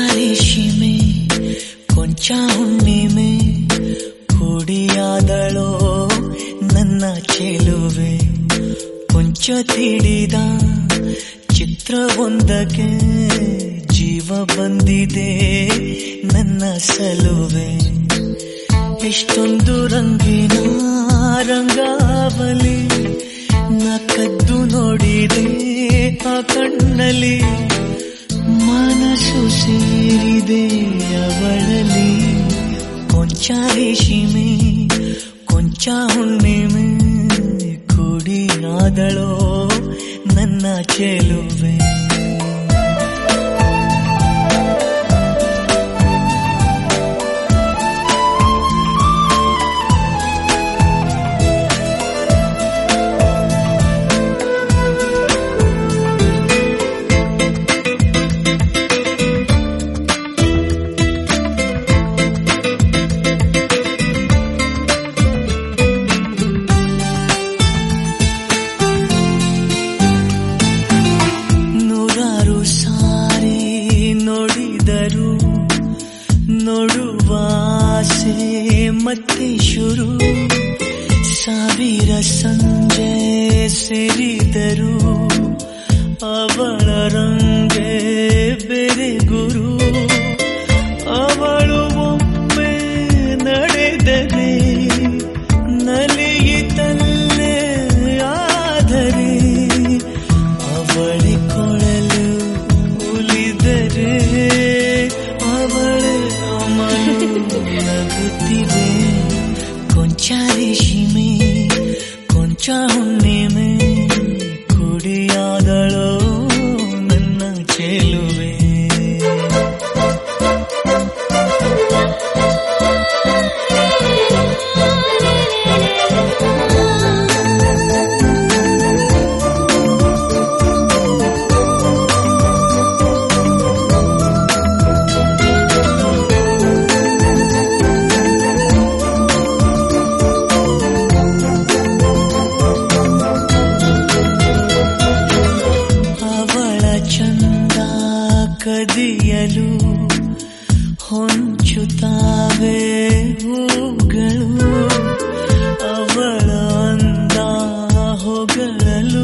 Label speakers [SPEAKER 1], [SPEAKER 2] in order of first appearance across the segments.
[SPEAKER 1] ರೇಷಿಮೆ ಕೊಂಚ ಹುಣ್ಣಿಮೆ ಕುಡಿಯಾದಳೋ ನನ್ನ ಚೆಲುವೆ ಕೊಂಚ ತಿಳಿದ ಚಿತ್ರವೊಂದಕ್ಕೆ ಜೀವ ಬಂದಿದೆ ನನ್ನ ಸಲುವೆ ಎಷ್ಟೊಂದು ರಂಗಿನ ರಂಗಾವಲಿ ನ ಕದ್ದು ನೋಡಿದೆ ಆ ಕಣ್ಣಲ್ಲಿ ಮನಸ್ಸು ಸೇರಿದೆ ಅವಳಲ್ಲಿ ಕೊಂಚ ರೇಷಿಮೆ ಕೊಂಚ ಹುಣ್ಣಿಮೆ ಕುಡಿಯಾದಳೋ ನನ್ನ ಚೆಲುವೆ ನೂರಾರು ಸಾರಿ ನೋಡಿದರು ನೋಡುವಾಸೆ ಮತ್ತೆ ಶುರು ಸಾವಿರ ಸಂಜೆ ಸೇರಿದರು ಅವಳ ರಂಗೆ ಬೇರೆ ಗುರು ಅವಳು ಒಮ್ಮೆ ನಡೆದರೆ ನಲಿಯಿತಲ್ಲೇ ಆದರೆ ಅವಳಿ ಕೊಳಲು ಉಲಿದರೆ ಅವಳೆ ಅಮಲು ನಗುತ್ತಿದೆ ಕೊಂಚ ರೇಷಿಮೆ ಕೊಂಚ ಹುಣ್ಣಿಮೆ ಕುಡಿಯಾದಳೋ ನನ್ನ ಚೆಲುವೆ ಅವಳ ಚಂದ ಕದಿಯಲು ಹೊಂಚುತ್ತಾವೆ ಹೂಗಳು ಅವಳ ಅಂದ ಹೊಗಳಲು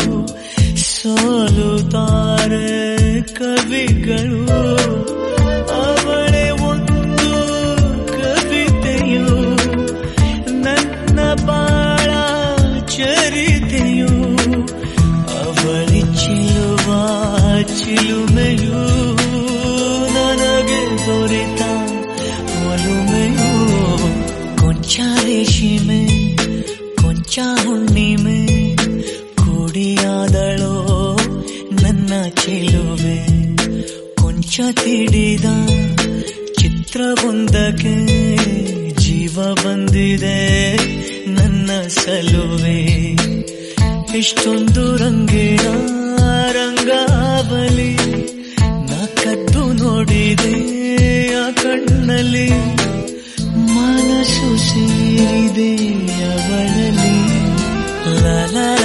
[SPEAKER 1] ಸೋಲುತ್ತಾರೆ ಕವಿಗಳು ಅವಳೇ ಒಂದು ಕವಿತೆಯು ನನ್ನ ಬಾಳ ಚರಿತೆಯು ಅವಳಿ ಚಿಲುವ ಚಿಲುಮೆಯು ನನಗೆ ದೊರೆತ ಒಲುಮೆಯು ಕೊಂಚ ರೇಷಿಮೆ ಕೊಂಚ ಹುಣ್ಣಿಮೆ ಕುಡಿಯಾದಳೋ ನನ್ನ ಚೆಲುವೆ ಕೊಂಚ ತಿಳಿದ ಚಿತ್ರವೊಂದಕ್ಕೆ ಜೀವ ಬಂದಿದೆ ನನ್ನ ಸಲುವೆ ಎಷ್ಟೊಂದು ರಂಗಿನ ರಂಗಾವಲಿ ನಾ ಕದ್ದು ನೋಡಿದೆ ಆ ಕಣ್ಣಲ್ಲಿ ಮನಸ್ಸು ಸೇರಿದೆ ಅವಳಲ್ಲಿ ಲ ಲ